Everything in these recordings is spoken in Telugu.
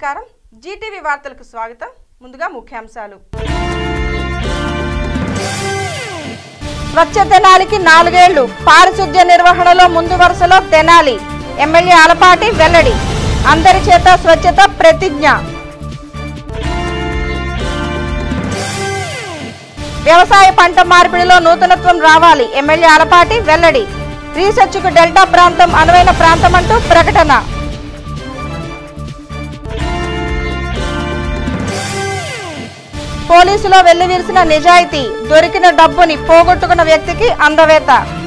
నమస్కారం జీటీవీ వార్తలకు స్వాగతం ముందుగా ముఖ్యాంశాలు స్వచ్ఛ తెనాలికి నాలుగేళ్లు పారిశుద్ధ్య నిర్వహణలో ముందు వరుసలో తెనాలి ఎమ్మెల్యే ఆలపాటి వెల్లడి అందరి చేత స్వచ్ఛత ప్రతిజ్ఞ వ్యవసాయ పంట మార్పిడిలో నూతనత్వం రావాలి ఎమ్మెల్యే ఆలపాటి వెల్లడి రీసెర్చ్కు డెల్టా ప్రాంతం అనువైన ప్రాంతం అంటూ ప్రకటన పోలీసులో వెల్లివిరిసిన నిజాయితీ దొరికిన డబ్బుని పోగొట్టుకున్న వ్యక్తికి అందవేత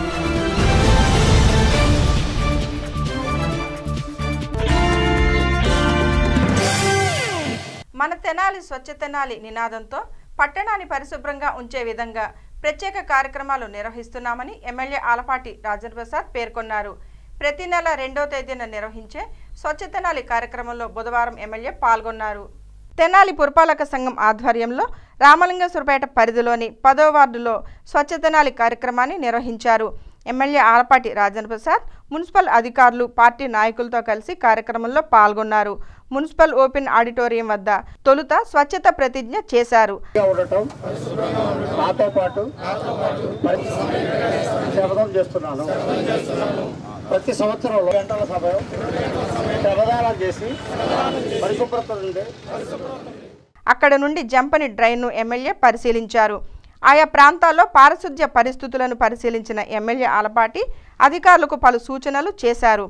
మన తెనాలి స్వచ్ఛ తెనాలి నినాదంతో పట్టణాన్ని పరిశుభ్రంగా ఉంచే విధంగా ప్రత్యేక కార్యక్రమాలు నిర్వహిస్తున్నామని ఎమ్మెల్యే ఆలపాటి రాజేంద్ర ప్రసాద్ పేర్కొన్నారు ప్రతి నెల రెండో తేదీన నిర్వహించే స్వచ్ఛ తెనాలి కార్యక్రమంలో బుధవారం ఎమ్మెల్యే పాల్గొన్నారు తెనాలి పురపాలక సంఘం ఆధ్వర్యంలో రామలింగేశ్వరపేట పరిధిలోని పదో వార్డులో స్వచ్ఛ తెనాలి కార్యక్రమాన్ని నిర్వహించారు ఎమ్మెల్యే ఆలపాటి రాజేంద్ర ప్రసాద్ మున్సిపల్ అధికారులు పార్టీ నాయకులతో కలిసి కార్యక్రమంలో పాల్గొన్నారు మున్సిపల్ ఓపెన్ ఆడిటోరియం వద్ద తొలుత స్వచ్ఛత ప్రతిజ్ఞ చేశారు గా ఉండటం నాతో పాటు ప్రతి శపథం చేస్తున్నాను ప్రతి సంవత్సరం గంటల సమయం శపథానం చేసి పరిశుభ్రత నుండి అక్కడ నుండి జంపని డ్రైన్ను ఎమ్మెల్యే పరిశీలించారు ఆయా ప్రాంతాల్లో పారిశుధ్య పరిస్థితులను పరిశీలించిన ఎమ్మెల్యే ఆలపాటి అధికారులకు పలు సూచనలు చేశారు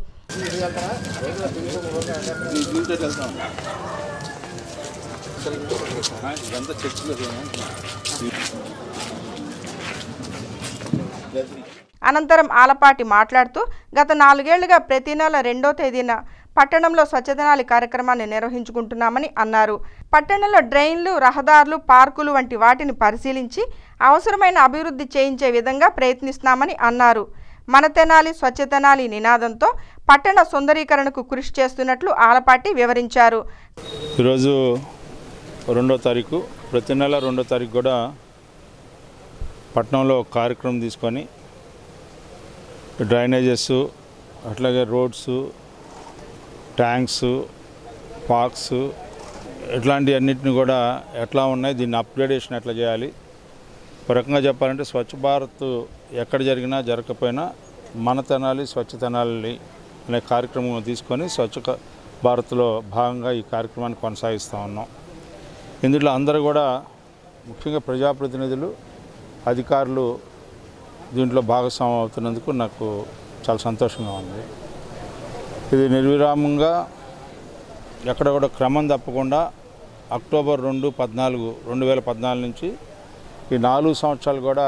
అనంతరం ఆలపాటి మాట్లాడుతూ గత నాలుగేళ్లుగా ప్రతి నెల రెండో తేదీన పట్టణంలో స్వచ్ఛతనాలి కార్యక్రమాన్ని నిర్వహించుకుంటున్నామని అన్నారు పట్టణంలో డ్రైన్లు రహదారులు పార్కులు వంటి వాటిని పరిశీలించి అవసరమైన అభివృద్ధి చేయించే విధంగా ప్రయత్నిస్తున్నామని అన్నారు మన తెనాలి స్వచ్ఛతనాలి నినాదంతో పట్టణ సుందరీకరణకు కృషి చేస్తున్నట్లు ఆలపాటి వివరించారు ఈరోజు రెండో తారీఖు ప్రతి నెల రెండో తారీఖు కూడా పట్టణంలో ఒక కార్యక్రమం తీసుకొని డ్రైనేజెస్ అట్లాగే రోడ్స్ ట్యాంక్స్ పార్క్స్ ఇట్లాంటి అన్నిటిని కూడా ఎట్లా ఉన్నాయి దీన్ని అప్గ్రేడేషన్ ఎట్లా చేయాలి ఒక రకంగా చెప్పాలంటే స్వచ్ఛ భారత్ ఎక్కడ జరిగినా జరగకపోయినా మన తెనాలి స్వచ్ఛ తెనాలి అనే కార్యక్రమం తీసుకొని స్వచ్ఛ క- భారత్లో భాగంగా ఈ కార్యక్రమాన్ని కొనసాగిస్తూ ఉన్నాం ఇందులో అందరూ కూడా ముఖ్యంగా ప్రజాప్రతినిధులు అధికారులు దీంట్లో భాగస్వామ్యం అవుతున్నందుకు నాకు చాలా సంతోషంగా ఉంది ఇది నిర్విరామంగా ఎక్కడ కూడా క్రమం తప్పకుండా అక్టోబర్ రెండు పద్నాలుగు రెండు వేల పద్నాలుగు నుంచి ఈ నాలుగు సంవత్సరాలు కూడా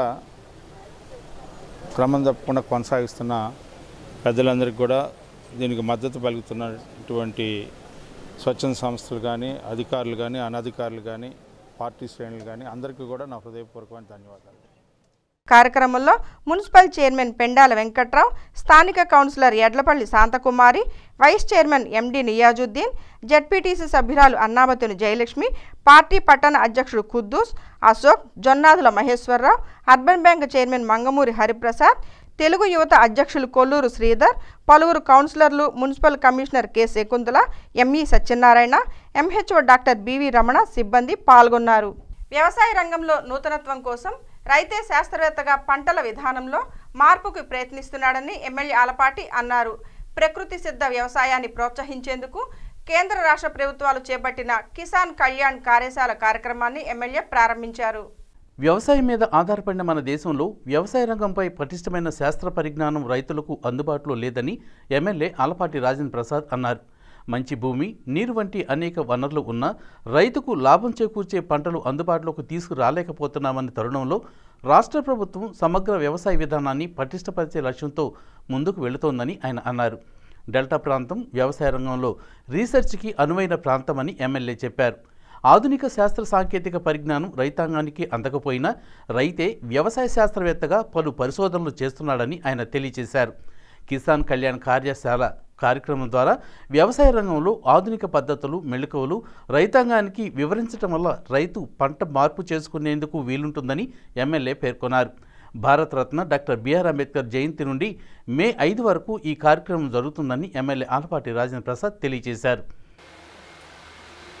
క్రమం తప్పకుండా కొనసాగిస్తున్న పెద్దలందరికీ కూడా దీనికి మద్దతు పలుకుతున్నటువంటి స్వచ్ఛంద సంస్థలు కానీ అధికారులు కానీ అనధికారులు కానీ పార్టీ శ్రేణులు కానీ అందరికీ కూడా నా హృదయపూర్వకమైన ధన్యవాదాలు కార్యక్రమంలో మున్సిపల్ చైర్మన్ పెండాల వెంకట్రావు స్థానిక councillor Edlapalli Shanthakumari vice chairman MD Niyazuddin ZPTC సభ్యురాలు అన్నామతుని జయలక్ష్మి పార్టీ పట్టణ అధ్యక్షుడు Kuddus Ashok Jonnadula Maheswararao urban bank chairman Mangamuri Hariprasad Telugu యువత అధ్యక్షులు కొల్లూరు శ్రీధర్ పలువురు కౌన్సిలర్లు municipal commissioner K Shakuntala ME Satyanarayana MHO doctor BV Ramana సిబ్బంది పాల్గొన్నారు వ్యవసాయ రంగంలో నూతనత్వం కోసం రైతే శాస్త్రవేత్తగా పంటల విధానంలో మార్పుకు ప్రయత్నిస్తున్నాడని ఎమ్మెల్యే ఆలపాటి అన్నారు ప్రకృతి సిద్ధ వ్యవసాయాన్ని ప్రోత్సహించేందుకు కేంద్ర రాష్ట్ర ప్రభుత్వాలు చేపట్టిన కిసాన్ కళ్యాణ్ కార్యశాల కార్యక్రమాన్ని ఎమ్మెల్యే ప్రారంభించారు వ్యవసాయం మీద ఆధారపడిన మన దేశంలో వ్యవసాయ రంగంపై పటిష్టమైన శాస్త్ర పరిజ్ఞానం రైతులకు అందుబాటులో లేదని ఎమ్మెల్యే ఆలపాటి రాజేంద్ర ప్రసాద్ అన్నారు మంచి భూమి నీరు వంటి అనేక వనరులు ఉన్నా రైతుకు లాభం చేకూర్చే పంటలు అందుబాటులోకి తీసుకురాలేకపోతున్నామన్న తరుణంలో రాష్ట్ర ప్రభుత్వం సమగ్ర వ్యవసాయ విధానాన్ని పటిష్టపరిచే లక్ష్యంతో ముందుకు వెళుతోందని ఆయన అన్నారు డెల్టా ప్రాంతం వ్యవసాయ రంగంలో రీసెర్చ్కి అనువైన ప్రాంతమని ఎమ్మెల్యే చెప్పారు ఆధునిక శాస్త్ర సాంకేతిక పరిజ్ఞానం రైతాంగానికి అందకపోయినా రైతే వ్యవసాయ శాస్త్రవేత్తగా పలు పరిశోధనలు చేస్తున్నాడని ఆయన తెలియజేశారు కిసాన్ కళ్యాణ్ కార్యశాల కార్యక్రమం ద్వారా వ్యవసాయ రంగంలో ఆధునిక పద్ధతులు మెళుకువలు రైతాంగానికి వివరించడం వల్ల రైతు పంట మార్పు చేసుకునేందుకు వీలుంటుందని ఎమ్మెల్యే పేర్కొన్నారు భారతరత్న డాక్టర్ బిఆర్ అంబేద్కర్ జయంతి నుండి మే ఐదు వరకు ఈ కార్యక్రమం జరుగుతుందని ఎమ్మెల్యే ఆలపాటి రాజేంద్ర ప్రసాద్ తెలియజేశారు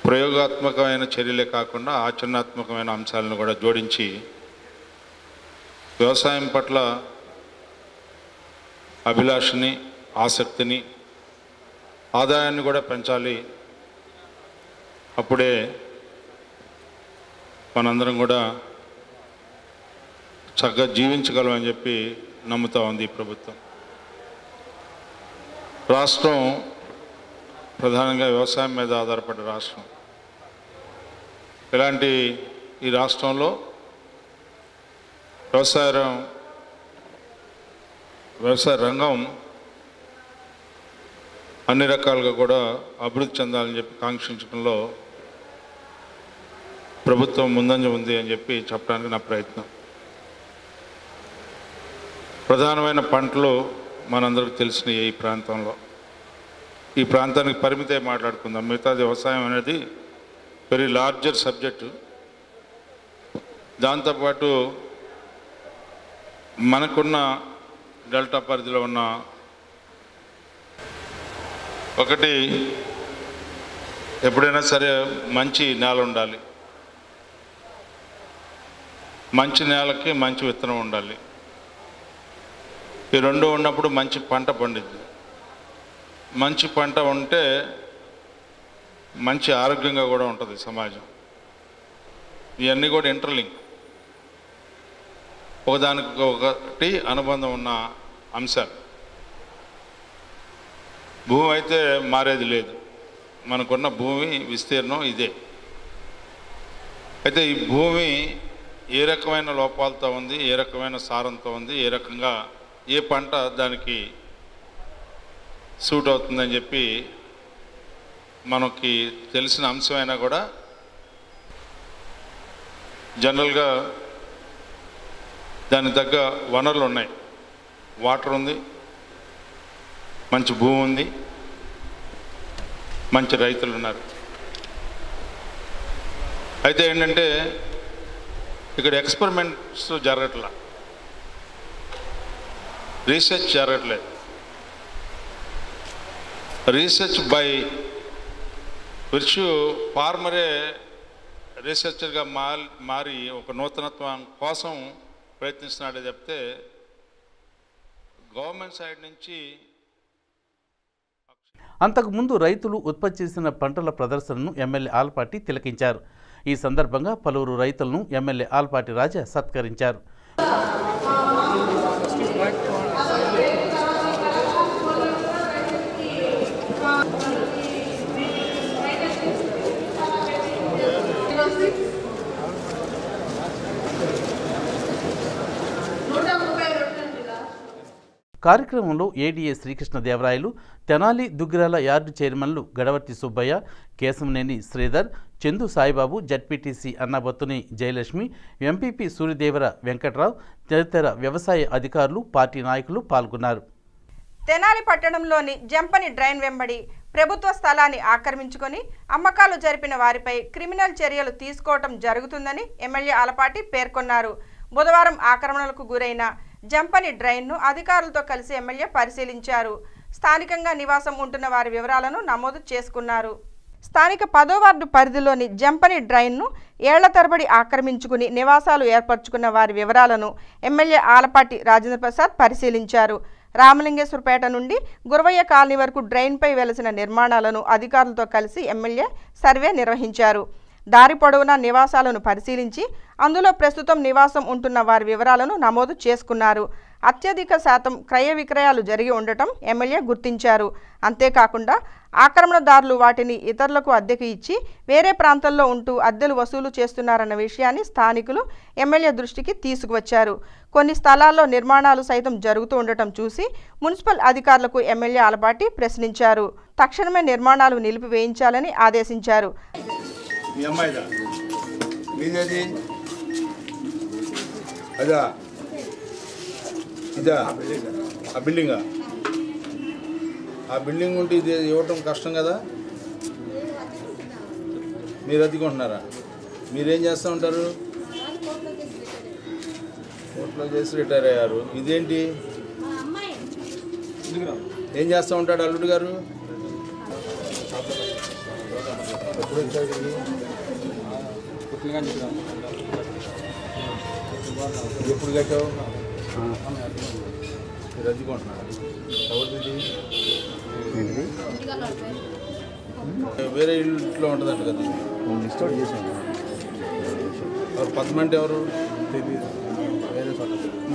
ప్రయోగాత్మకమైన చర్యలే కాకుండా ఆచరణాత్మకమైన అంశాలను కూడా జోడించి వ్యవసాయం పట్ల అభిలాషని ఆసక్తిని ఆదాయాన్ని కూడా పెంచాలి అప్పుడే మనందరం కూడా చక్కగా జీవించగలమని చెప్పి నమ్ముతా ఉంది ఈ ప్రభుత్వం రాష్ట్రం ప్రధానంగా వ్యవసాయం మీద ఆధారపడ్డ రాష్ట్రం ఇలాంటి ఈ రాష్ట్రంలో వ్యవసాయ రం- వ్యవసాయ రంగం అన్ని రకాలుగా కూడా అభివృద్ధి చెందాలని చెప్పి కాంక్షించడంలో ప్రభుత్వం ముందంజ ఉంది అని చెప్పి చెప్పడానికి నా ప్రయత్నం ప్రధానమైన పంటలు మనందరికి తెలిసిన ఈ ప్రాంతంలో ఈ ప్రాంతానికి పరిమితే మాట్లాడుకుందాం మిగతాది వ్యవసాయం అనేది వెరీ లార్జర్ సబ్జెక్టు దాంతోపాటు మనకున్న డెల్టా పరిధిలో ఉన్న ఒకటి ఎప్పుడైనా సరే మంచి నేల ఉండాలి మంచి నేలకి మంచి విత్తనం ఉండాలి ఈ రెండు ఉన్నప్పుడు మంచి పంట పండిద్ది మంచి పంట ఉంటే మంచి ఆరోగ్యంగా కూడా ఉంటుంది సమాజం ఇవన్నీ కూడా ఇంటర్లింక్ ఒకదానికి ఒకటి అనుబంధం ఉన్న అంశాలు భూమి అయితే మారేది లేదు మనకున్న భూమి విస్తీర్ణం ఇదే అయితే ఈ భూమి ఏ రకమైన లోపాలతో ఉంది ఏ రకమైన సారంతో ఉంది ఏ రకంగా ఏ పంట దానికి సూట్ అవుతుందని చెప్పి మనకి తెలిసిన అంశమైనా కూడా జనరల్గా దానికి తగ్గ వనరులు ఉన్నాయి వాటర్ ఉంది మంచి భూమి ఉంది మంచి రైతులు ఉన్నారు అయితే ఏంటంటే ఇక్కడ ఎక్స్పెరిమెంట్స్ జరగట్లా రీసెర్చ్ జరగట్లేదు రీసెర్చ్ బై విర్చు ఫార్మరే రీసెర్చర్గా మారి మారి ఒక నూతనత్వం కోసం ప్రయత్నిస్తున్నాడే చెప్తే గవర్నమెంట్ సైడ్ నుంచి అంతకుముందు రైతులు ఉత్పత్తి చేసిన పంటల ప్రదర్శనను ఎమ్మెల్యే ఆల్పాటి తిలకించారు ఈ సందర్భంగా పలువురు రైతులను ఎమ్మెల్యే ఆల్పాటి రాజా సత్కరించారు కార్యక్రమంలో ఏడీఏ శ్రీకృష్ణదేవరాయలు తెనాలి దుగ్గిరాల యార్డు చైర్మన్లు గడవర్తి సుబ్బయ్య కేశవనేని శ్రీధర్ చందు సాయిబాబు జడ్పీటీసీ అన్నబత్తుని జయలక్ష్మి ఎంపీపీ సూర్యదేవర వెంకట్రావు తదితర వ్యవసాయ అధికారులు పార్టీ నాయకులు పాల్గొన్నారు తెనాలి పట్టణంలోని జంపని డ్రైన్ వెంబడి ప్రభుత్వ స్థలాన్ని ఆక్రమించుకొని అమ్మకాలు జరిపిన వారిపై క్రిమినల్ చర్యలు తీసుకోవటం జరుగుతుందని ఎమ్మెల్యే ఆలపాటి పేర్కొన్నారు బుధవారం ఆక్రమణలకు గురైన జంపని డ్రైన్ను అధికారులతో కలిసి ఎమ్మెల్యే పరిశీలించారు స్థానికంగా నివాసం ఉంటున్న వారి వివరాలను నమోదు చేసుకున్నారు స్థానిక పదో వార్డు పరిధిలోని జంపని డ్రైన్ను ఏళ్ల తరబడి ఆక్రమించుకుని నివాసాలు ఏర్పరచుకున్న వారి వివరాలను ఎమ్మెల్యే ఆలపాటి రాజేంద్ర ప్రసాద్ పరిశీలించారు రామలింగేశ్వరపేట నుండి గురవయ్య కాలనీ వరకు డ్రైన్పై వెలసిన నిర్మాణాలను అధికారులతో కలిసి ఎమ్మెల్యే సర్వే నిర్వహించారు దారి పొడవునా నివాసాలను పరిశీలించి అందులో ప్రస్తుతం నివాసం ఉంటున్న వారి వివరాలను నమోదు చేసుకున్నారు అత్యధిక శాతం క్రయ విక్రయాలు జరిగి ఉండటం ఎమ్మెల్యే గుర్తించారు అంతేకాకుండా ఆక్రమణదారులు వాటిని ఇతరులకు అద్దెకు ఇచ్చి వేరే ప్రాంతాల్లో ఉంటూ అద్దెలు వసూలు చేస్తున్నారన్న విషయాన్ని స్థానికులు ఎమ్మెల్యే దృష్టికి తీసుకువచ్చారు కొన్ని స్థలాల్లో నిర్మాణాలు సైతం జరుగుతూ ఉండటం చూసి మున్సిపల్ అధికారులకు ఎమ్మెల్యే ఆలపాటి ప్రశ్నించారు తక్షణమే నిర్మాణాలు నిలిపివేయించాలని ఆదేశించారు మీ అమ్మాయిదా మీదేది అదా ఇదా ఆ బిల్డింగా ఆ బిల్డింగ్ ఉంటే ఇది ఇవ్వటం కష్టం కదా మీరు అద్దెకుంటున్నారా మీరేం చేస్తూ ఉంటారు కోర్టులో చేసి రిటైర్ అయ్యారు ఇదేంటి ఏం చేస్తూ ఉంటాడు అల్లుడు గారు ఎప్పుడు కట్టావు రద్దుకుంటున్నాడు ఎవరిది వేరే ఇంట్లో ఉంటుందంట కదా ఇన్స్టాల్ చేశాను ఎవరు పద్మంటే ఎవరు తెలియదు వేరే చోట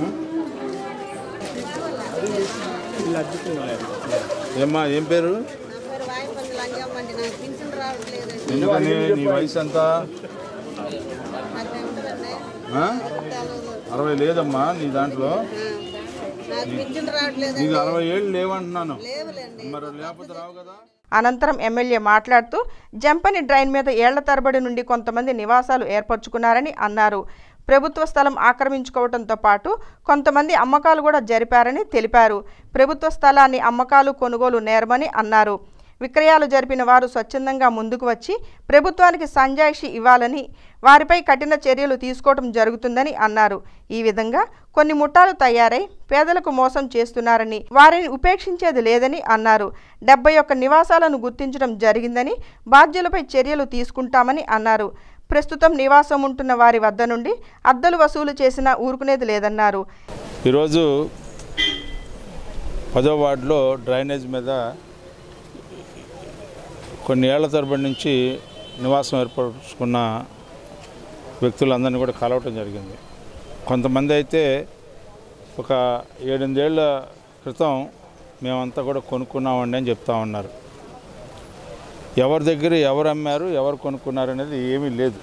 ఏమ్మా ఏం పేరు పేరు వాయిపల్లి లంజమ్మండి నాకు పింఛన్ రావట్లేదు ఎందుకని నీ వయసు ఎంత నాకు ఉంటుందండి ఆ? అరవై లేదమ్మా నీ దాంట్లో నాకు పింఛన్ రావట్లేదు నీకు అరవై ఏళ్ళు లేవంటున్నాను లేవులేండి మరి లేకపోతే రావు కదా అనంతరం ఎమ్మెల్యే మాట్లాడుతూ జంపని డ్రైన్ మీద ఏళ్ల తరబడి నుండి కొంతమంది నివాసాలు ఏర్పరచుకున్నారని అన్నారు ప్రభుత్వ స్థలం ఆక్రమించుకోవడంతో పాటు కొంతమంది అమ్మకాలు కూడా జరిపారని తెలిపారు ప్రభుత్వ స్థలాన్ని అమ్మకాలు కొనుగోలు నేరమని అన్నారు విక్రయాలు జరిపిన వారు స్వచ్ఛందంగా ముందుకు వచ్చి ప్రభుత్వానికి సంజాయిషి ఇవ్వాలని వారిపై కఠిన చర్యలు తీసుకోవడం జరుగుతుందని అన్నారు ఈ విధంగా కొన్ని ముఠాలు తయారై పేదలకు మోసం చేస్తున్నారని వారిని ఉపేక్షించేది లేదని అన్నారు డెబ్బై ఒక్క నివాసాలను గుర్తించడం జరిగిందని బాధ్యులపై చర్యలు తీసుకుంటామని అన్నారు ప్రస్తుతం నివాసం ఉంటున్న వారి వద్ద నుండి అద్దెలు వసూలు చేసినా ఊరుకునేది లేదన్నారు ఈరోజు పదో వార్డులో డ్రైనేజ్ మీద కొన్ని ఏళ్ల తరబడి నుంచి నివాసం ఏర్పరచుకున్న వ్యక్తులందరినీ కూడా కలవటం జరిగింది కొంతమంది అయితే ఒక ఏడెనిమిదేళ్ల క్రితం మేమంతా కూడా కొనుక్కున్నామండి అని చెప్తా ఉన్నారు ఎవరి దగ్గర ఎవరు అమ్మారు ఎవరు కొనుక్కున్నారు అనేది ఏమీ లేదు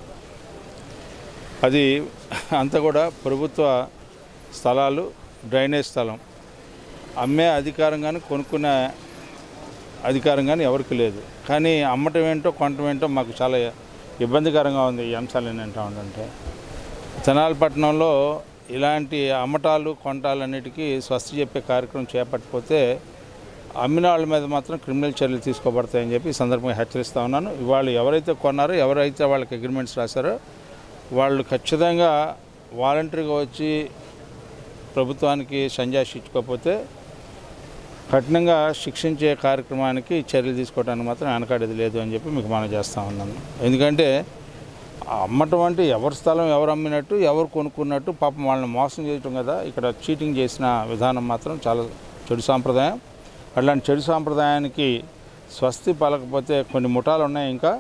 అది అంతా కూడా ప్రభుత్వ స్థలాలు డ్రైనేజ్ స్థలం అమ్మే అధికారం కానీ కొనుక్కునే అధికారం కానీ ఎవరికి లేదు కానీ అమ్మటం ఏంటో కొనటం ఏంటో మాకు చాలా ఇబ్బందికరంగా ఉంది ఈ అంశాలు ఏంటంటే ఉందంటే తెనాలపట్నంలో ఇలాంటి అమ్మటాలు కొనటాలు అన్నిటికీ స్వస్తి చెప్పే కార్యక్రమం చేపట్టకపోతే అమ్మిన వాళ్ళ మీద మాత్రం క్రిమినల్ చర్యలు తీసుకోబడతాయని చెప్పి ఈ సందర్భంగా హెచ్చరిస్తా ఉన్నాను ఇవాళ ఎవరైతే కొన్నారో ఎవరైతే వాళ్ళకి అగ్రిమెంట్స్ రాశారో వాళ్ళు ఖచ్చితంగా వాలంటరీగా వచ్చి ప్రభుత్వానికి సంజాయిషి ఇచ్చుకోకపోతే కఠినంగా శిక్షించే కార్యక్రమానికి చర్యలు తీసుకోవడానికి మాత్రం వెనకాడేది లేదు అని చెప్పి మీకు మనం చేస్తూ ఉన్నాను ఎందుకంటే ఆ అమ్మటం అంటే ఎవరి స్థలం ఎవరు అమ్మినట్టు ఎవరు కొనుక్కున్నట్టు పాపం వాళ్ళని మోసం చేయటం కదా ఇక్కడ చీటింగ్ చేసిన విధానం మాత్రం చాలా చెడు సాంప్రదాయం అట్లాంటి చెడు సాంప్రదాయానికి స్వస్తి పలకపోతే కొన్ని ముఠాలు ఉన్నాయి ఇంకా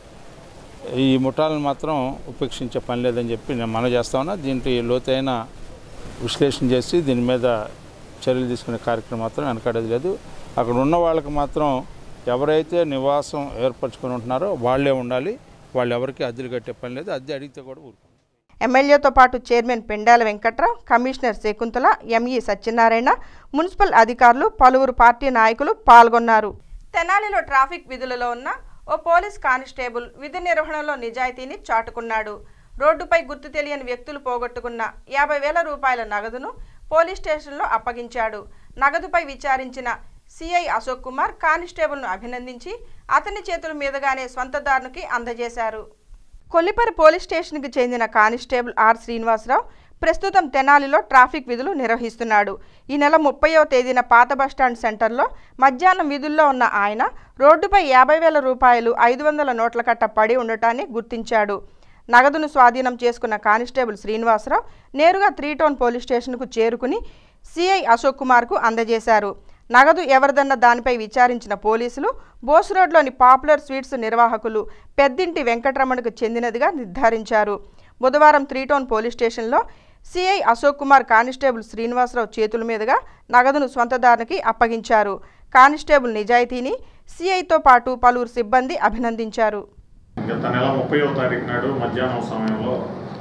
ఈ ముఠాలను మాత్రం ఉపేక్షించే పని లేదని చెప్పి నేను మనం చేస్తా ఉన్నా దీంట్లో లోతైన విశ్లేషణ చేసి దీని మీద చర్యలు తీసుకునే కార్యక్రమం మాత్రం వెనకాడేది లేదు అక్కడ ఉన్న వాళ్ళకి మాత్రం ఎవరైతే నివాసం ఏర్పరచుకొని ఉంటున్నారో వాళ్ళే ఉండాలి వాళ్ళు ఎవరికి అద్దెలు కట్టే పని లేదు అద్దె అడిగితే కూడా ఊరుకోండి ఎమ్మెల్యేతో పాటు chairman Pendala Venkatrao commissioner Shakuntala ME Satyanarayana municipal అధికారులు పలువురు పార్టీ నాయకులు పాల్గొన్నారు తెనాలిలో ట్రాఫిక్ విధులలో ఉన్న ఓ పోలీస్ కానిస్టేబుల్ విధి నిర్వహణలో నిజాయితీని చాటుకున్నాడు రోడ్డుపై గుర్తు తెలియని వ్యక్తులు పోగొట్టుకున్న యాభై వేల రూపాయల నగదును పోలీస్ స్టేషన్లో అప్పగించాడు నగదుపై విచారించిన సిఐ అశోక్ కుమార్ కానిస్టేబుల్ను అభినందించి అతని చేతుల మీదుగానే స్వంతదారునికి అందజేశారు కొల్లిపరి పోలీస్ స్టేషన్కి చెందిన కానిస్టేబుల్ ఆర్ శ్రీనివాసరావు ప్రస్తుతం తెనాలిలో ట్రాఫిక్ విధులు నిర్వహిస్తున్నాడు ఈ నెల ముప్పైవ తేదీన పాత బస్టాండ్ సెంటర్లో మధ్యాహ్నం విధుల్లో ఉన్న ఆయన రోడ్డుపై యాభై వేల రూపాయలు ఐదు వందల నోట్ల కట్ట పడి ఉండటాన్ని గుర్తించాడు నగదును స్వాధీనం చేసుకున్న కానిస్టేబుల్ శ్రీనివాసరావు నేరుగా త్రీ టౌన్ పోలీస్ స్టేషన్కు చేరుకుని సిఐ అశోక్ కుమార్కు అందజేశారు నగదు ఎవరిదన్న దానిపై విచారించిన పోలీసులు బోస్ రోడ్లోని పాపులర్ స్వీట్స్ నిర్వాహకులు పెద్దింటి వెంకటరమణకు చెందినదిగా నిర్ధారించారు బుధవారం త్రీ టౌన్ పోలీస్ స్టేషన్లో సిఐ అశోక్ కుమార్ కానిస్టేబుల్ శ్రీనివాసరావు చేతుల మీదుగా నగదును స్వంతదారునికి అప్పగించారు కానిస్టేబుల్ నిజాయితీని సిఐతో పాటు పలువురు సిబ్బంది అభినందించారు గత నెల ముప్పైవ తారీఖు నాడు మధ్యాహ్నం సమయంలో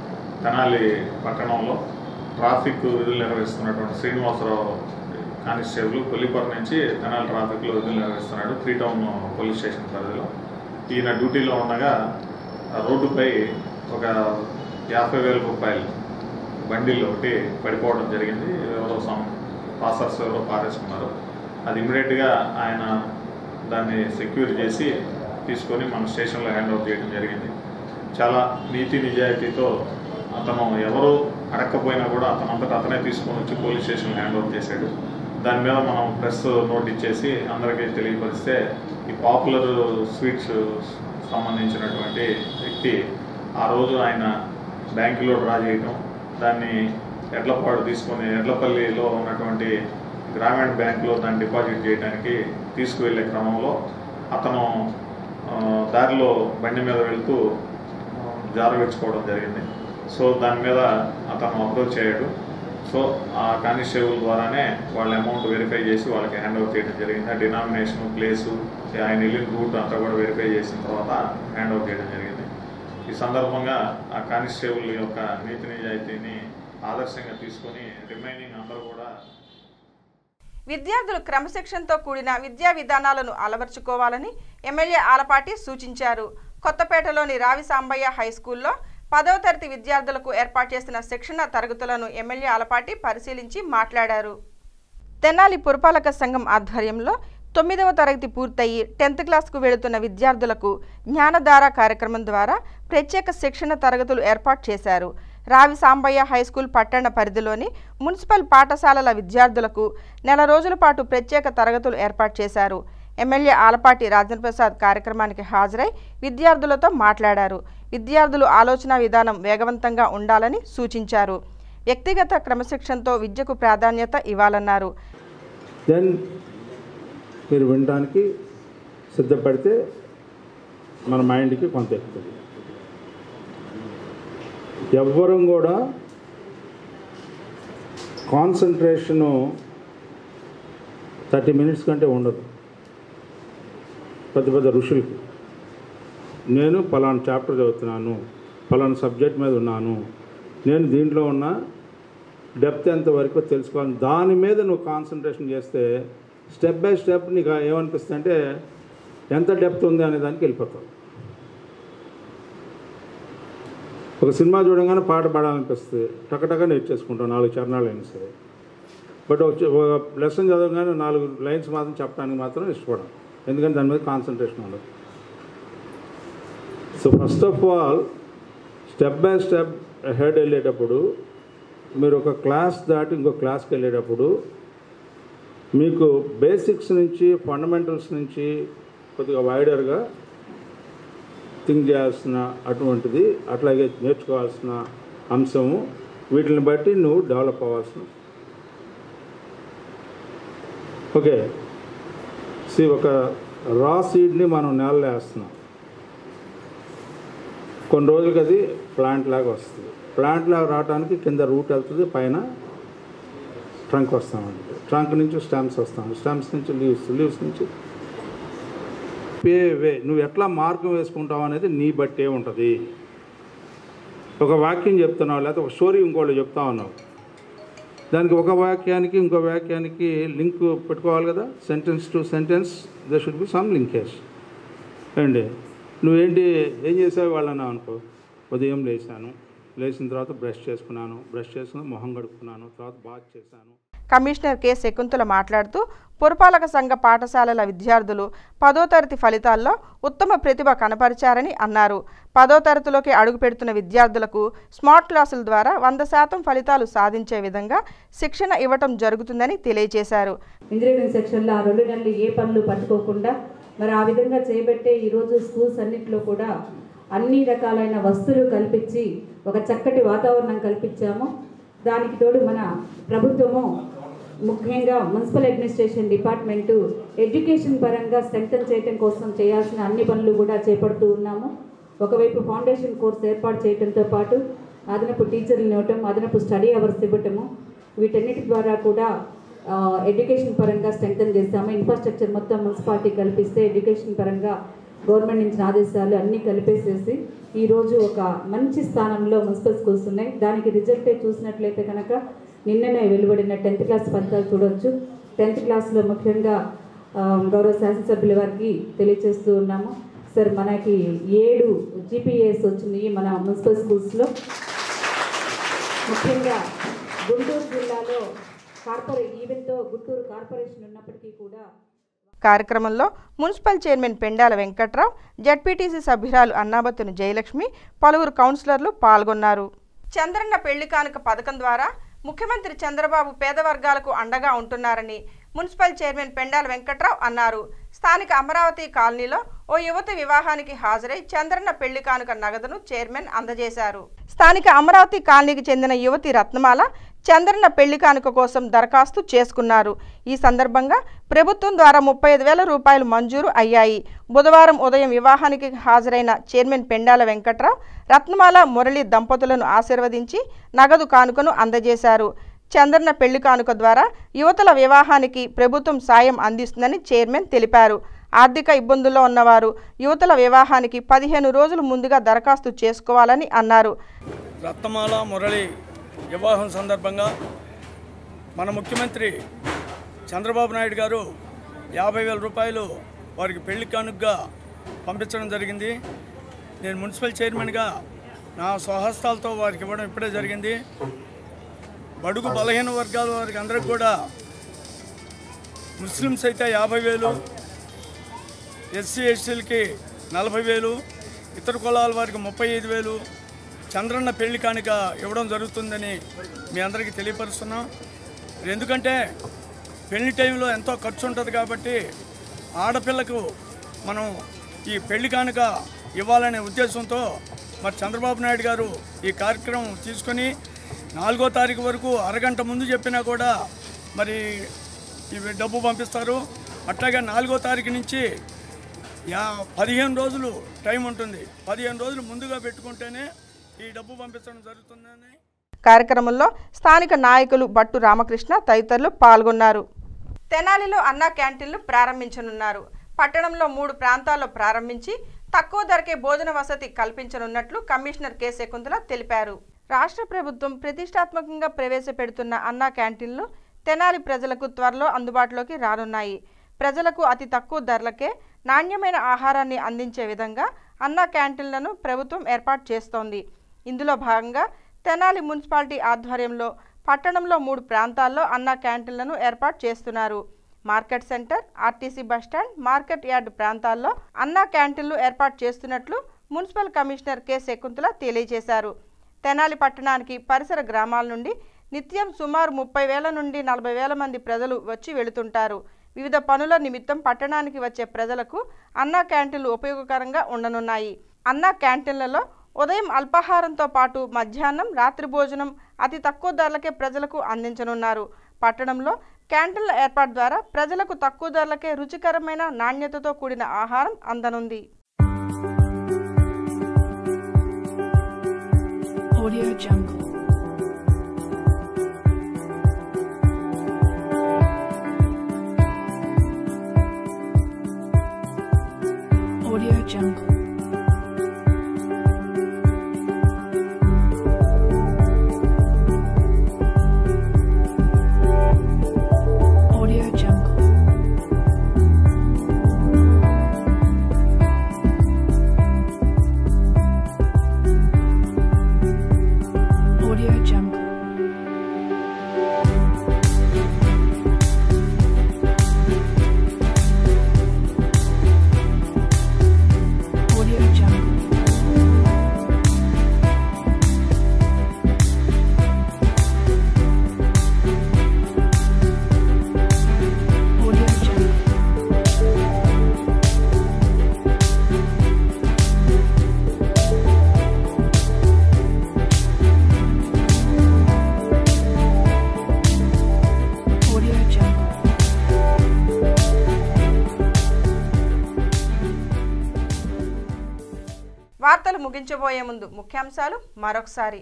తెనాలి పట్టణంలో ట్రాఫిక్ విధులు నిర్వహిస్తున్నటువంటి శ్రీనివాసరావు కానిస్టేబుల్ కొల్లిపర నుంచి తెనాలి ట్రాఫిక్లో విధులు నిర్వహిస్తున్నాడు త్రీ టౌన్ పోలీస్ స్టేషన్ పరిధిలో ఈయన డ్యూటీలో ఉండగా ఆ రోడ్డుపై ఒక యాభై వేల రూపాయలు బండిల్ ఒకటి పడిపోవడం జరిగింది ఎవరో సమ్ పాసర్స్ ఎవరో పారేసుకున్నారు అది ఇమీడియట్గా ఆయన దాన్ని సెక్యూర్ చేసి తీసుకొని మన స్టేషన్లో హ్యాండ్ ఓవర్ చేయడం జరిగింది చాలా నీతి నిజాయితీతో అతను ఎవరు అడగకపోయినా కూడా అతను అంతటా అతనే తీసుకొని వచ్చి పోలీస్ స్టేషన్ హ్యాండ్ ఓవర్ చేశాడు దాని మీద మనం ప్రెస్ నోట్ ఇచ్చేసి అందరికీ తెలియపరిస్తే ఈ పాపులర్ స్వీట్స్ సంబంధించినటువంటి వ్యక్తి ఆ రోజు ఆయన బ్యాంకులో డ్రా చేయటం దాన్ని ఎడ్లపాడు తీసుకొని ఎడ్లపల్లిలో ఉన్నటువంటి గ్రామీణ బ్యాంకులో దాన్ని డిపాజిట్ చేయడానికి తీసుకువెళ్ళే క్రమంలో అతను ఆ, దారిలో బండి మీద వెళ్తూ ఆ, జారవిడ్చుకోవడం జరిగింది సో దాని మీద అతను అప్రోచ్ అయ్యాడు సో ఆ కానిస్టేబుల్ ద్వారానే వాళ్ళ అమౌంట్ వెరిఫై చేసి వాళ్ళకి హ్యాండ్ ఓవర్ చేయడం జరిగింది ఆ డినామినేషన్ ప్లేసు ఆయన వెళ్ళిన రూట్ అంతా కూడా వెరిఫై చేసిన తర్వాత హ్యాండ్ ఓవర్ చేయడం జరిగింది ఈ సందర్భంగా ఆ కానిస్టేబుల్ యొక్క నీతి నిజాయితీని ఆదర్శంగా తీసుకొని రిమైనింగ్ అందరూ కూడా విద్యార్థులు క్రమశిక్షణతో కూడిన విద్యా విధానాలను అలవర్చుకోవాలని ఎమ్మెల్యే ఆలపాటి సూచించారు కొత్తపేటలోని రావి సాంబయ్య హై స్కూల్లో పదవ తరగతి విద్యార్థులకు ఏర్పాటు చేసిన శిక్షణ తరగతులను ఎమ్మెల్యే ఆలపాటి పరిశీలించి మాట్లాడారు తెనాలి పురపాలక సంఘం ఆధ్వర్యంలో తొమ్మిదవ తరగతి పూర్తయి టెన్త్ క్లాస్కు వెళుతున్న విద్యార్థులకు జ్ఞానధార కార్యక్రమం ద్వారా ప్రత్యేక శిక్షణ తరగతులు ఏర్పాటు చేశారు రావి సాంబయ్య హై స్కూల్ పట్టణ పరిధిలోని మున్సిపల్ పాఠశాలల విద్యార్థులకు నెల రోజుల పాటు ప్రత్యేక తరగతులు ఏర్పాటు చేశారు ఎమ్మెల్యే ఆలపాటి రాజేంద్ర ప్రసాద్ కార్యక్రమానికి హాజరై విద్యార్థులతో మాట్లాడారు విద్యార్థులు ఆలోచన విధానం వేగవంతంగా ఉండాలని సూచించారు వ్యక్తిగత క్రమశిక్షణతో విద్యకు ప్రాధాన్యత ఇవ్వాలన్నారు దెన్ మీరు వినడానికి సిద్ధపడితే మన మైండ్కి కొంత ఎక్కుతుంది ఎవ్వరం కూడా కాన్సన్ట్రేషను థర్టీ మినిట్స్ కంటే ఉండదు పెద్ద పెద్ద ఋషులకి నేను పలానా చాప్టర్ చదువుతున్నాను పలానా సబ్జెక్ట్ మీద ఉన్నాను నేను దీంట్లో ఉన్న డెప్త్ ఎంత వరకు తెలుసుకోవాలి దాని మీద నువ్వు కాన్సన్ట్రేషన్ చేస్తే స్టెప్ బై స్టెప్ నీకు ఏమనిపిస్తుంది అంటే ఎంత డెప్త్ ఉంది అనే దానికి వెళ్ళిపోతావు ఒక సినిమా చూడగానే పాట పాడాలనిపిస్తుంది టకటక నేర్చేసుకుంటాం నాలుగు చరణాలు అయినా సరే బట్ ఒక చ- ఒక లెసన్ చదవగానే నాలుగు లైన్స్ మాత్రం చెప్పడానికి మాత్రం ఇష్టపడం ఎందుకంటే దాని మీద కాన్సన్ట్రేషన్ ఉండదు so first of all step by step head వెళ్ళేటప్పుడు మీరు ఒక క్లాస్ దాటి ఇంకో క్లాస్కి వెళ్ళేటప్పుడు మీకు బేసిక్స్ నుంచి ఫండమెంటల్స్ నుంచి కొద్దిగా వైడర్గా థింక్ చేయాల్సిన అటువంటిది అట్లాగే నేర్చుకోవాల్సిన అంశము వీటిని బట్టి నువ్వు డెవలప్ అవ్వాల్సిన ఓకే సి ఒక రా సీడ్ని మనం నేలలో వేస్తున్నాం కొన్ని రోజులకి అది ప్లాంట్ లాగా వస్తుంది ప్లాంట్ లాగా రావడానికి కింద రూట్ వెళ్తుంది పైన ట్రంక్ వస్తామండి ట్రంక్ నుంచి స్టాంప్స్ వస్తాం స్టాంప్స్ నుంచి లీవ్స్ లీవ్స్ నుంచి పే వే నువ్వు ఎట్లా మార్గం వేసుకుంటావు అనేది నీ బట్టే ఉంటుంది ఒక వాక్యం చెప్తున్నావు లేకపోతే ఒక స్టోరీ ఇంకోళ్ళు చెప్తా ఉన్నావు దానికి ఒక వాక్యానికి ఇంకో వాక్యానికి లింక్ పెట్టుకోవాలి కదా sentence to sentence there should be some linkage అండి నువ్వేంటి ఏం చేసావు వాళ్ళన్నా అనుకో ఉదయం లేచాను లేచిన తర్వాత బ్రష్ చేసుకున్నాను బ్రష్ చేసుకుని మొహం కడుక్కున్నాను తర్వాత బాత్ చేశాను కమిషనర్ కె శకుంతల మాట్లాడుతూ పురపాలక సంఘ పాఠశాలల విద్యార్థులు పదో తరగతి ఫలితాల్లో ఉత్తమ ప్రతిభ కనపరిచారని అన్నారు పదో తరగతిలోకి అడుగు పెడుతున్న విద్యార్థులకు స్మార్ట్ క్లాసుల ద్వారా వంద శాతం ఫలితాలు సాధించే విధంగా శిక్షణ ఇవ్వటం జరుగుతుందని తెలియజేశారు ఇంజనీరింగ్ సెక్షన్లో ఆ రెండు నెలలు ఏ పనులు పట్టుకోకుండా మరి ఆ విధంగా చేపట్టే ఈరోజు స్కూల్స్ అన్నింటిలో కూడా అన్ని రకాలైన వస్తువులు కల్పించి ఒక చక్కటి వాతావరణం కల్పించాము దానికి తోడు మన ప్రభుత్వము ముఖ్యంగా మున్సిపల్ అడ్మినిస్ట్రేషన్ డిపార్ట్మెంటు ఎడ్యుకేషన్ పరంగా స్ట్రెంగ్తన్ చేయడం కోసం చేయాల్సిన అన్ని పనులు కూడా చేపడుతూ ఉన్నాము ఒకవైపు ఫౌండేషన్ కోర్స్ ఏర్పాటు చేయడంతో పాటు అదనపు టీచర్లను ఇవ్వటం అదనపు స్టడీ అవర్స్ ఇవ్వటము వీటన్నిటి ద్వారా కూడా ఆ, ఎడ్యుకేషన్ పరంగా స్ట్రెంగ్తన్ చేస్తాము ఇన్ఫ్రాస్ట్రక్చర్ మొత్తం మున్సిపాలిటీ కల్పిస్తే ఎడ్యుకేషన్ పరంగా గవర్నమెంట్ నుంచి ఆదేశాలు అన్నీ కలిపేసేసి ఈరోజు ఒక మంచి స్థానంలో మున్సిపల్ స్కూల్స్ ఉన్నాయి దానికి రిజల్టే చూసినట్లయితే కనుక నిన్ననే వెలువడిన టెన్త్ క్లాస్ ఫలితాలు చూడొచ్చు టెన్త్ క్లాస్లో ముఖ్యంగా ఆ, గౌరవ శాసనసభ్యుల వారికి తెలియజేస్తూ ఉన్నాము సార్ మనకి ఏడు జీపీఏస్ వచ్చినాయి మన మున్సిపల్ స్కూల్స్లో ముఖ్యంగా గుంటూరు జిల్లాలో కార్పొరేట్ ఈవెన్తో గుంటూరు కార్పొరేషన్ ఉన్నప్పటికీ కూడా కార్యక్రమంలో municipal chairman Pendala Venkatrao ZPTC సభ్యురాలు అన్నాబత్తుని జయలక్ష్మి పలువురు కౌన్సిలర్లు పాల్గొన్నారు చంద్రన్న పెళ్లి కానుక పథకం ద్వారా ముఖ్యమంత్రి చంద్రబాబు పేద వర్గాలకు అండగా ఉంటున్నారని మున్సిపల్ చైర్మన్ పెండాల వెంకట్రావు అన్నారు స్థానిక అమరావతి కాలనీలో ఓ యువతి వివాహానికి హాజరై చంద్రన్న పెళ్లి కానుక నగదును చైర్మన్ అందజేశారు స్థానిక అమరావతి కాలనీకి చెందిన యువతి రత్నమాల చంద్రన్న పెళ్లి కానుక కోసం దరఖాస్తు చేసుకున్నారు ఈ సందర్భంగా ప్రభుత్వం ద్వారా ముప్పై ఐదు వేల రూపాయలు మంజూరు అయ్యాయి బుధవారం ఉదయం వివాహానికి హాజరైన చైర్మన్ పెండాల వెంకట్రావు రత్నమాల మురళి దంపతులను ఆశీర్వదించి నగదు కానుకను అందజేశారు చంద్రన్న పెళ్లి కానుక ద్వారా యువతుల వివాహానికి ప్రభుత్వం సాయం అందిస్తుందని చైర్మన్ తెలిపారు ఆర్థిక ఇబ్బందుల్లో ఉన్నవారు యువతుల వివాహానికి పదిహేను రోజులు ముందుగా దరఖాస్తు చేసుకోవాలని అన్నారు రత్నమాల మురళి వివాహం సందర్భంగా మన ముఖ్యమంత్రి చంద్రబాబు నాయుడు గారు యాభై వేల రూపాయలు వారికి పెళ్లి కానుకగా పంపించడం జరిగింది నేను మున్సిపల్ చైర్మన్గా నా స్వహస్తాలతో వారికి ఇవ్వడం ఇప్పుడే జరిగింది బడుగు బలహీన వర్గాల వారికి అందరికి కూడా ముస్లిమ్స్ అయితే యాభై వేలు ఎస్సీ ఎస్టీలకి నలభై వేలు ఇతర కులాల వారికి ముప్పై ఐదు వేలు చంద్రన్న పెళ్లి కానుక ఇవ్వడం జరుగుతుందని మీ అందరికీ తెలియపరుస్తున్నాం మరి ఎందుకంటే పెళ్లి టైంలో ఎంతో ఖర్చు ఉంటుంది కాబట్టి ఆడపిల్లకు మనం ఈ పెళ్లి కానుక ఇవ్వాలనే ఉద్దేశంతో మరి చంద్రబాబు నాయుడు గారు ఈ కార్యక్రమం తీసుకొని నాలుగో తారీఖు వరకు అరగంట ముందు చెప్పినా కూడా మరి ఇవి డబ్బు పంపిస్తారు అట్లాగే నాలుగో తారీఖు నుంచి యా పదిహేను రోజులు టైం ఉంటుంది పదిహేను రోజులు ముందుగా పెట్టుకుంటేనే ఈ డబ్బు పంపించడం జరుగుతుందని కార్యక్రమంలో స్థానిక నాయకులు బట్టు రామకృష్ణ తదితరులు పాల్గొన్నారు తెనాలిలో అన్న క్యాంటీన్లు ప్రారంభించనున్నారు పట్టణంలో మూడు ప్రాంతాల్లో ప్రారంభించి తక్కువ ధరకే భోజన వసతి కల్పించనున్నట్లు కమిషనర్ కె శకుంతల తెలిపారు రాష్ట్ర ప్రభుత్వం ప్రతిష్టాత్మకంగా ప్రవేశపెడుతున్న అన్నా క్యాంటీన్లు తెనాలి ప్రజలకు త్వరలో అందుబాటులోకి రానున్నాయి ప్రజలకు అతి తక్కువ ధరలకే నాణ్యమైన ఆహారాన్ని అందించే విధంగా అన్నా క్యాంటీన్లను ప్రభుత్వం ఏర్పాటు చేస్తోంది ఇందులో భాగంగా తెనాలి మున్సిపాలిటీ ఆధ్వర్యంలో పట్టణంలో మూడు ప్రాంతాల్లో అన్నా క్యాంటీన్లను ఏర్పాటు చేస్తున్నారు market centre RTC bus stand market yard ప్రాంతాల్లో అన్నా క్యాంటీన్లు ఏర్పాటు చేస్తున్నట్లు మున్సిపల్ కమిషనర్ కె శకుంతల తెలియజేశారు తెనాలి పట్టణానికి పరిసర గ్రామాల నుండి నిత్యం సుమారు ముప్పై వేల నుండి నలభై వేల మంది ప్రజలు వచ్చి వెళుతుంటారు వివిధ పనుల నిమిత్తం పట్టణానికి వచ్చే ప్రజలకు అన్నా క్యాంటీన్లు ఉపయోగకరంగా ఉండనున్నాయి అన్నా క్యాంటీన్లలో ఉదయం అల్పాహారంతో పాటు మధ్యాహ్నం రాత్రి భోజనం అతి తక్కువ ధరలకే ప్రజలకు అందించనున్నారు పట్టణంలో క్యాంటీన్ల ఏర్పాటు ద్వారా ప్రజలకు తక్కువ ధరలకే రుచికరమైన నాణ్యతతో కూడిన ఆహారం అందనుంది Audio Jungle. Audio Jungle. Audio Jungle. Audio Jungle. Audio Jungle. Audio Jungle. Audio Jungle. వార్తలు ముగించబోయే ముందు ముఖ్యాంశాలు మరొకసారి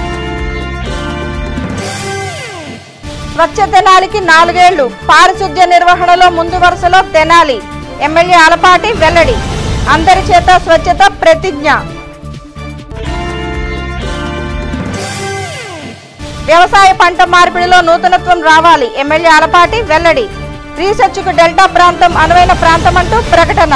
స్వచ్ఛ తెనాలికి నాలుగేళ్లు పారిశుద్ధ్య నిర్వహణలో ముందు వరుసలో తెనాలి ఎమ్మెల్యే ఆలపాటి వెల్లడి అందరి చేత స్వచ్ఛత ప్రతిజ్ఞ వ్యవసాయ పంట మార్పిడిలో నూతనత్వం రావాలి ఎమ్మెల్యే ఆలపాటి వెల్లడి రీసెర్చ్కు డెల్టా ప్రాంతం అనువైన ప్రాంతం అంటూ ప్రకటన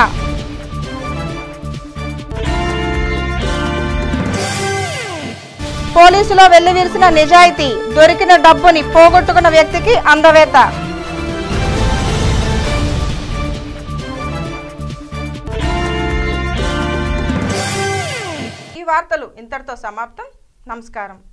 పోలీసులో వెల్లివిరిసిన నిజాయితీ దొరికిన డబ్బుని పోగొట్టుకున్న వ్యక్తికి అందవేత ఈ వార్తలు ఇంతటితో సమాప్తం నమస్కారం